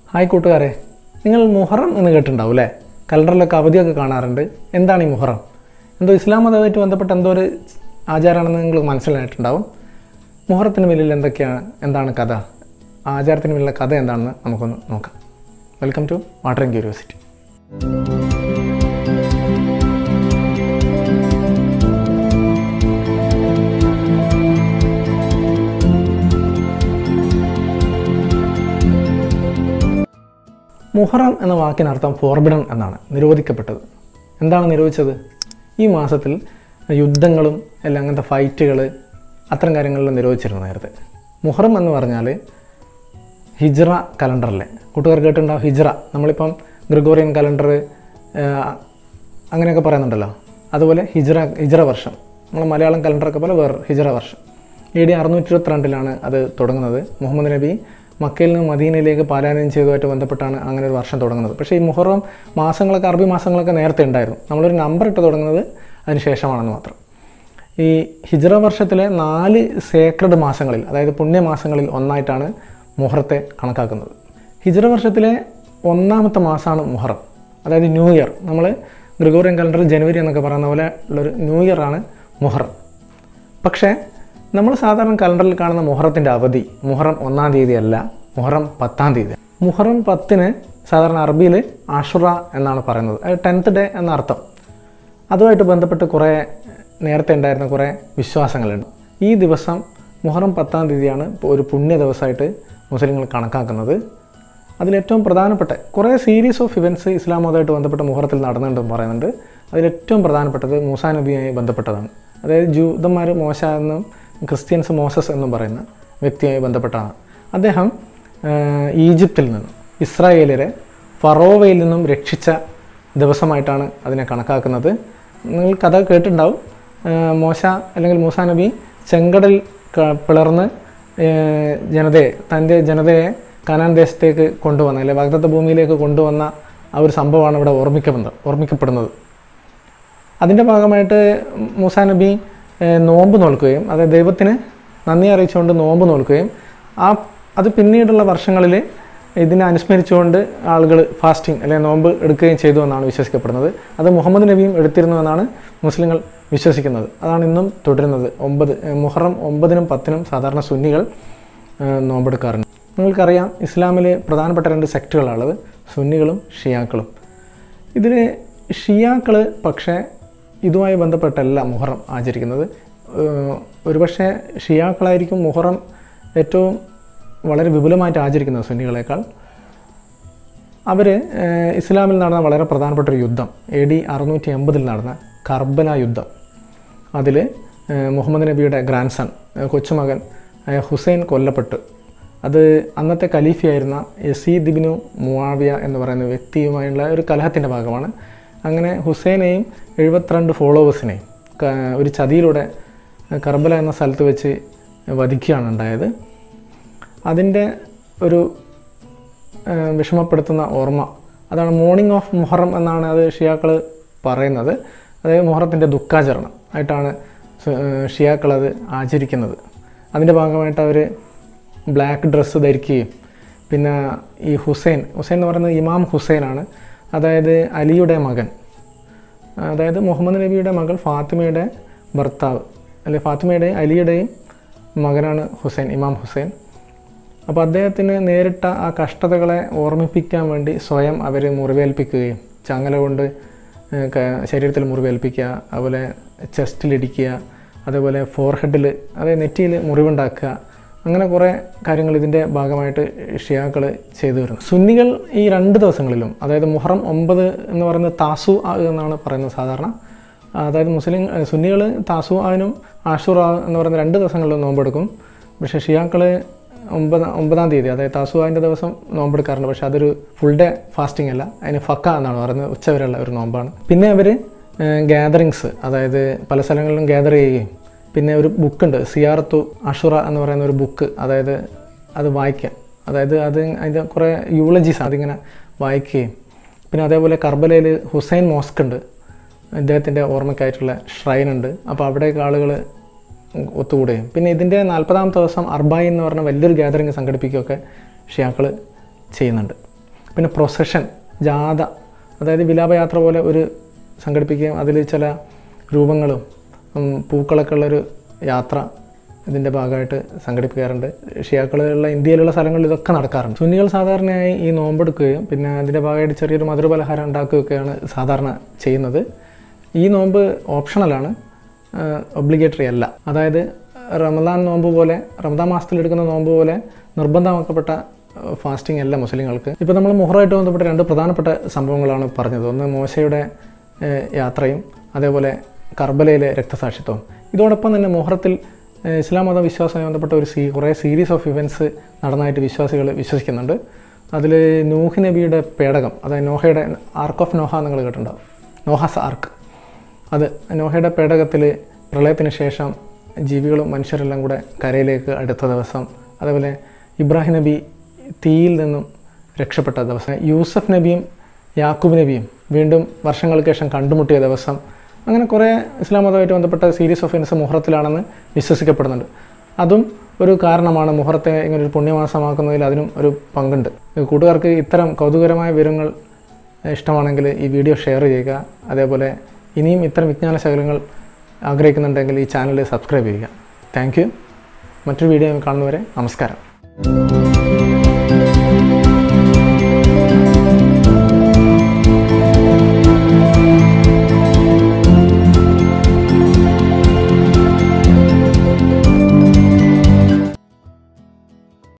hi കൂട്ടുകാരെ നിങ്ങൾ മുഹറം എന്ന് കേട്ടിട്ടുണ്ടാവും അല്ലേ കലണ്ടറിലൊക്കെ അവധിയൊക്കെ കാണാറുണ്ട് എന്താണ് ഈ മുഹറം എന്തോ ഇസ്ലാം മതവുമായിട്ട് ബന്ധപ്പെട്ട എന്തോ ഒരു ആചാരമാണെന്ന് നിങ്ങൾ മനസ്സിലായിട്ടുണ്ടാവും മുഹറത്തിന് പിന്നിൽ എന്തൊക്കെയാണ് എന്താണ് കഥ ആ ആചാരത്തിന് പിന്നിലെ കഥ എന്താണെന്ന് നമുക്കൊന്ന് നോക്കാം welcome to water and curiosity Muharram എന്ന വാക്കിനർത്ഥം ഫോർബിഡൺ എന്നാണ് നിരോധിക്കപ്പെട്ടത് എന്താണ് നിരോധിച്ചത് ഈ മാസത്തിൽ യുദ്ധങ്ങളും എല്ലാം അങ്ങനത്തെ ഫൈറ്റുകൾ അത്തരം കാര്യങ്ങളിൽ നിരോധിച്ചിരുന്നു നേരത്തെ മുഹറം എന്ന് പറഞ്ഞാൽ ഹിജ്റ കലണ്ടറല്ലേ കൂട്ടുകാർ കേട്ടിട്ടുണ്ടാവും ഹിജ്റ നമ്മളിപ്പം ഗ്രിഗോറിയൻ കലണ്ടർ അങ്ങനെയൊക്കെ പറയുന്നുണ്ടല്ലോ അതുപോലെ ഹിജ്റ ഹിജ്റ വർഷം നമ്മൾ മലയാളം കലണ്ടറൊക്കെ പോലെ വേറെ ഹിജ്റ വർഷം എ ഡി അറുന്നൂറ്റി ഇരുപത്തിരണ്ടിലാണ് അത് തുടങ്ങുന്നത് മുഹമ്മദ് നബി മക്കയിൽ നിന്ന് മദീനയിലേക്ക് പാലായനം ചെയ്തതുമായിട്ട് ബന്ധപ്പെട്ടാണ് അങ്ങനെ ഒരു വർഷം തുടങ്ങുന്നത് പക്ഷേ ഈ മുഹറം മാസങ്ങളൊക്കെ അറബി മാസങ്ങളൊക്കെ നേരത്തെ ഉണ്ടായിരുന്നു നമ്മളൊരു നമ്പർ ഇട്ട് തുടങ്ങുന്നത് അതിന് ശേഷമാണെന്ന് മാത്രം ഈ ഹിജ്റ വർഷത്തിലെ നാല് സേക്രഡ് മാസങ്ങളിൽ അതായത് പുണ്യമാസങ്ങളിൽ ഒന്നായിട്ടാണ് മുഹറത്തെ കണക്കാക്കുന്നത് ഹിജ്റ വർഷത്തിലെ ഒന്നാമത്തെ മാസമാണ് മുഹറം അതായത് ന്യൂ ഇയർ നമ്മൾ ഗ്രിഗോറിയൻ കലണ്ടർ ജനുവരി എന്നൊക്കെ പറയുന്ന പോലെ ഉള്ളൊരു ന്യൂ ഇയർ ആണ് മുഹറം പക്ഷേ നമ്മൾ സാധാരണ കലണ്ടറിൽ കാണുന്ന മുഹറത്തിൻ്റെ അവധി മുഹറം ഒന്നാം തീയതി അല്ല മുഹറം പത്താം തീയതി മുഹറം പത്തിന് സാധാരണ അറബിയിൽ ആഷുറ എന്നാണ് പറയുന്നത് അത് ടെൻത്ത് ഡേ എന്ന അർത്ഥം അതുമായിട്ട് ബന്ധപ്പെട്ട് കുറേ നേരത്തെ ഉണ്ടായിരുന്ന കുറേ വിശ്വാസങ്ങളുണ്ട് ഈ ദിവസം മുഹറം പത്താം തീയതിയാണ് ഇപ്പോൾ ഒരു പുണ്യ ദിവസമായിട്ട് മുസ്ലിങ്ങൾ കണക്കാക്കുന്നത് അതിലേറ്റവും പ്രധാനപ്പെട്ട കുറേ സീരീസ് ഓഫ് ഇവൻറ്റ്സ് ഇസ്ലാം മതമായിട്ട് ബന്ധപ്പെട്ട മുഹറത്തിൽ നടന്നുണ്ടെന്ന് പറയുന്നുണ്ട് അതിലേറ്റവും പ്രധാനപ്പെട്ടത് മൂസാ നബിയുമായി ബന്ധപ്പെട്ടതാണ് അതായത് ജൂതന്മാർ മോശ എന്നും ക്രിസ്ത്യൻസ് മോസസ് എന്നും പറയുന്ന വ്യക്തിയുമായി ബന്ധപ്പെട്ടാണ് അദ്ദേഹം ആഹ്, ഈജിപ്തിൽ നിന്നും ഇസ്രായേലരെ ഫറോവയിൽ നിന്നും രക്ഷിച്ച ദിവസമായിട്ടാണ് അതിനെ കണക്കാക്കുന്നത് നിങ്ങൾ കഥ കേട്ടിട്ടുണ്ടാവും ആഹ്, മോശ അല്ലെങ്കിൽ മൂസാ നബി ചെങ്കടൽ ക- പിളർന്ന് ആഹ്, ജനതയെ തൻ്റെ ജനതയെ കനാൻ ദേശത്തേക്ക് കൊണ്ടുവന്ന അല്ലെങ്കിൽ വാഗ്ദത്ത ഭൂമിയിലേക്ക് കൊണ്ടുവന്ന ആ ഒരു സംഭവമാണ് ഇവിടെ ഓർമ്മിക്കപ്പെടുന്നത് ഓർമ്മിക്കപ്പെടുന്നത് അതിൻ്റെ ഭാഗമായിട്ട് മൂസാ നബി ഏഹ്, നോമ്പ് നോൽക്കുകയും അതായത് ദൈവത്തിന് നന്ദി അറിയിച്ചുകൊണ്ട് നോമ്പ് നോൽക്കുകയും ആ അത് പിന്നീടുള്ള വർഷങ്ങളിൽ ഇതിനെ അനുസ്മരിച്ചുകൊണ്ട് ആളുകൾ ഫാസ്റ്റിംഗ് അല്ലെങ്കിൽ നോമ്പ് എടുക്കുകയും ചെയ്തു എന്നാണ് വിശ്വസിക്കപ്പെടുന്നത് അത് മുഹമ്മദ് നബിയും എടുത്തിരുന്നു എന്നാണ് മുസ്ലിങ്ങൾ വിശ്വസിക്കുന്നത് അതാണ് ഇന്നും തുടരുന്നത് ഒമ്പത് ഏഹ്, മുഹറം ഒമ്പതിനും പത്തിനും സാധാരണ സുന്നികൾ ഏഹ്, നോമ്പെടുക്കാറുണ്ട് നിങ്ങൾക്കറിയാം ഇസ്ലാമിൽ പ്രധാനപ്പെട്ട രണ്ട് സെക്റ്റുകളാണുള്ളത് സുന്നികളും ഷിയാക്കളും ഇതിൽ ഷിയാക്കൾ പക്ഷേ ഇതുമായി ബന്ധപ്പെട്ടല്ല മുഹറം ആചരിക്കുന്നത് ഏഹ് ഒരുപക്ഷെ ഷിയാക്കളായിരിക്കും മുഹറം ഏറ്റവും വളരെ വിപുലമായിട്ട് ആചരിക്കുന്നത് സുന്നികളെക്കാൾ അവർ ഇസ്ലാമിൽ നടന്ന വളരെ പ്രധാനപ്പെട്ട ഒരു യുദ്ധം എ ഡി അറുന്നൂറ്റി എൺപതിൽ നടന്ന കർബല യുദ്ധം അതിൽ മുഹമ്മദ് നബിയുടെ ഗ്രാൻഡ് സൺ കൊച്ചുമകൻ ആയ ഹുസൈൻ കൊല്ലപ്പെട്ടു അത് അന്നത്തെ ഖലീഫയായിരുന്ന യസീദ് ബിനു മുവാവിയ എന്ന് പറയുന്ന വ്യക്തിയുമായുള്ള ഒരു കലഹത്തിൻ്റെ ഭാഗമാണ് അങ്ങനെ ഹുസൈനെയും എഴുപത്തിരണ്ട് ഫോളോവേഴ്സിനെയും ക- ഒരു ചതിയിലൂടെ കർബല എന്ന സ്ഥലത്ത് വെച്ച് വധിക്കുകയാണ് ഉണ്ടായത് അതിൻ്റെ ഒരു ആ, വിഷമപ്പെടുത്തുന്ന ഓർമ്മ അതാണ് മോർണിംഗ് ഓഫ് മുഹറം എന്നാണ് അത് ഷിയാക്കൾ പറയുന്നത് അതായത് മുഹറത്തിൻ്റെ ദുഃഖാചരണം ആയിട്ടാണ് സ- ആ, ഷിയാക്കൾ അത് ആചരിക്കുന്നത് അതിൻ്റെ ഭാഗമായിട്ട് അവർ ബ്ലാക്ക് ഡ്രസ്സ് ധരിക്കുകയും പിന്നെ ഈ ഹുസൈൻ ഹുസൈൻ എന്ന് പറയുന്നത് ഇമാം ഹുസൈനാണ് അതായത് അലിയുടെ മകൻ അതായത് മുഹമ്മദ് നബിയുടെ മകൾ ഫാത്തിമയുടെ ഭർത്താവ് അല്ലെ ഫാത്തിമയുടെയും അലിയുടെയും മകനാണ് ഹുസൈൻ ഇമാം ഹുസൈൻ അപ്പോൾ അദ്ദേഹത്തിന് നേരിട്ട ആ കഷ്ടതകളെ ഓർമ്മിപ്പിക്കാൻ വേണ്ടി സ്വയം അവർ മുറിവേൽപ്പിക്കുകയും ചങ്ങല കൊണ്ട് ഏഹ്, ക- ശരീരത്തിൽ മുറിവേൽപ്പിക്കുക അതുപോലെ ചെസ്റ്റിലിടിക്കുക അതേപോലെ ഫോർഹെഡിൽ അതായത് നെറ്റിയിൽ മുറിവുണ്ടാക്കുക അങ്ങനെ കുറേ കാര്യങ്ങൾ ഇതിൻ്റെ ഭാഗമായിട്ട് ഷിയാക്കൾ ചെയ്തു വരുന്നു സുന്നികൾ ഈ രണ്ട് ദിവസങ്ങളിലും അതായത് മുഹറം ഒമ്പത് എന്ന് പറയുന്നത് താസു ആ എന്നാണ് പറയുന്നത് സാധാരണ അതായത് മുസ്ലിം സുന്നികൾ താസു ആനും ആഷുറ എന്ന് പറയുന്ന രണ്ട് ദിവസങ്ങളിലും നോമ്പെടുക്കും പക്ഷേ ഷിയാക്കൾ ഒമ്പതാം ഒമ്പതാം തീയതി അതായത് താസുവാൻ്റെ ദിവസം നോമ്പെടുക്കാറുണ്ട് പക്ഷേ അതൊരു ഫുൾ ഡേ ഫാസ്റ്റിംഗ് അല്ല അതിന് ഫക്ക എന്നാണ് പറയുന്നത് ഉച്ചവരെയുള്ള ഒരു നോമ്പാണ് പിന്നെ അവർ ഗ്യാതറിങ്സ് അതായത് പല സ്ഥലങ്ങളിലും ഗ്യാദർ ചെയ്യുകയും പിന്നെ ഒരു ബുക്കുണ്ട് സിയാറത്തു അഷുറ എന്ന് പറയുന്ന ഒരു ബുക്ക് അതായത് അത് വായിക്കാം അതായത് അത് അതിൻ്റെ കുറേ യൂളജീസ് അതിങ്ങനെ വായിക്കുകയും പിന്നെ അതേപോലെ കർബലയിൽ ഹുസൈൻ മോസ്ക് ഉണ്ട് ഇദ്ദേഹത്തിൻ്റെ ഓർമ്മയ്ക്കായിട്ടുള്ള ഷ്രൈൻ ഉണ്ട് അപ്പോൾ അവിടേക്ക് ആളുകൾ ഒത്തുകൂടുകയും പിന്നെ ഇതിൻ്റെ നാൽപ്പതാമത്തെ ദിവസം അർബായി എന്ന് പറഞ്ഞ വലിയൊരു ഗ്യാതറിങ് സംഘടിപ്പിക്കുകയൊക്കെ ഷിയാക്കൾ ചെയ്യുന്നുണ്ട് പിന്നെ പ്രൊസഷൻ ജാഥ അതായത് വിലാപയാത്ര പോലെ ഒരു സംഘടിപ്പിക്കുകയും അതിൽ ചില രൂപങ്ങളും ഉം, പൂക്കളൊക്കെ ഉള്ളൊരു യാത്ര ഇതിൻ്റെ ഭാഗമായിട്ട് സംഘടിപ്പിക്കാറുണ്ട് ഷിയാക്കളുള്ള ഇന്ത്യയിലുള്ള സ്ഥലങ്ങളിൽ ഇതൊക്കെ നടക്കാറുണ്ട് സുന്നികൾ സാധാരണയായി ഈ നോമ്പെടുക്കുകയും പിന്നെ അതിൻ്റെ ഭാഗമായിട്ട് ചെറിയൊരു മധുരപലഹാരം ഉണ്ടാക്കുകയൊക്കെയാണ് സാധാരണ ചെയ്യുന്നത് ഈ നോമ്പ് ഓപ്ഷണലാണ് ഒബ്ലിഗേറ്ററി അല്ല അതായത് റമദാൻ നോമ്പ് പോലെ റമദാൻ മാസത്തിൽ എടുക്കുന്ന നോമ്പ് പോലെ നിർബന്ധമാക്കപ്പെട്ട ഫാസ്റ്റിംഗ് അല്ല മുസ്ലിങ്ങൾക്ക് ഇപ്പോൾ നമ്മൾ മുഹറായിട്ട് ബന്ധപ്പെട്ട രണ്ട് പ്രധാനപ്പെട്ട സംഭവങ്ങളാണ് പറഞ്ഞത് ഒന്ന് മോശയുടെ ഏഹ്, യാത്രയും അതേപോലെ കർബലയിലെ രക്തസാക്ഷിത്വം ഇതോടൊപ്പം തന്നെ മുഹറത്തിൽ ഏഹ്, ഇസ്ലാം മത വിശ്വാസവുമായി ബന്ധപ്പെട്ട ഒരു സീ കുറേ സീരീസ് ഓഫ് ഇവൻറ്റ്സ് നടന്നതായിട്ട് വിശ്വാസികൾ വിശ്വസിക്കുന്നുണ്ട് അതിൽ നൂഹ് നബിയുടെ പേടകം അതായത് നോഹയുടെ ആർക്ക് ഓഫ് നോഹ നിങ്ങൾ കേട്ടിട്ടുണ്ടാവും നോഹാസ് ആർക്ക് അത് നോഹയുടെ പേടകത്തിൽ പ്രളയത്തിന് ശേഷം ജീവികളും മനുഷ്യരെല്ലാം കൂടെ കരയിലേക്ക് അടുത്ത ദിവസം അതേപോലെ ഇബ്രാഹിം നബി തീയിൽ നിന്നും രക്ഷപ്പെട്ട ദിവസം യൂസഫ് നബിയും യാക്കൂബ് നബിയും വീണ്ടും വർഷങ്ങൾക്ക് ശേഷം കണ്ടുമുട്ടിയ ദിവസം അങ്ങനെ കുറേ ഇസ്ലാം മതമായിട്ട് ബന്ധപ്പെട്ട സീരീസ് ഓഫ് ഇൻസ് മുഹറത്തിലാണെന്ന് വിശ്വസിക്കപ്പെടുന്നുണ്ട് അതും ഒരു കാരണമാണ് മുഹറത്തെ ഇങ്ങനെ ഒരു പുണ്യമാസമാക്കുന്നതിൽ അതിനും ഒരു പങ്കുണ്ട് കൂട്ടുകാർക്ക് ഇത്തരം കൗതുകരമായ വിവരങ്ങൾ ഇഷ്ടമാണെങ്കിൽ ഈ വീഡിയോ ഷെയർ ചെയ്യുക അതേപോലെ ഇനിയും ഇത്തരം വിജ്ഞാന ശകലങ്ങൾ ആഗ്രഹിക്കുന്നുണ്ടെങ്കിൽ ഈ ചാനൽ സബ്സ്ക്രൈബ് ചെയ്യുക താങ്ക് യു മറ്റൊരു വീഡിയോ കാണുന്നവരെ നമസ്കാരം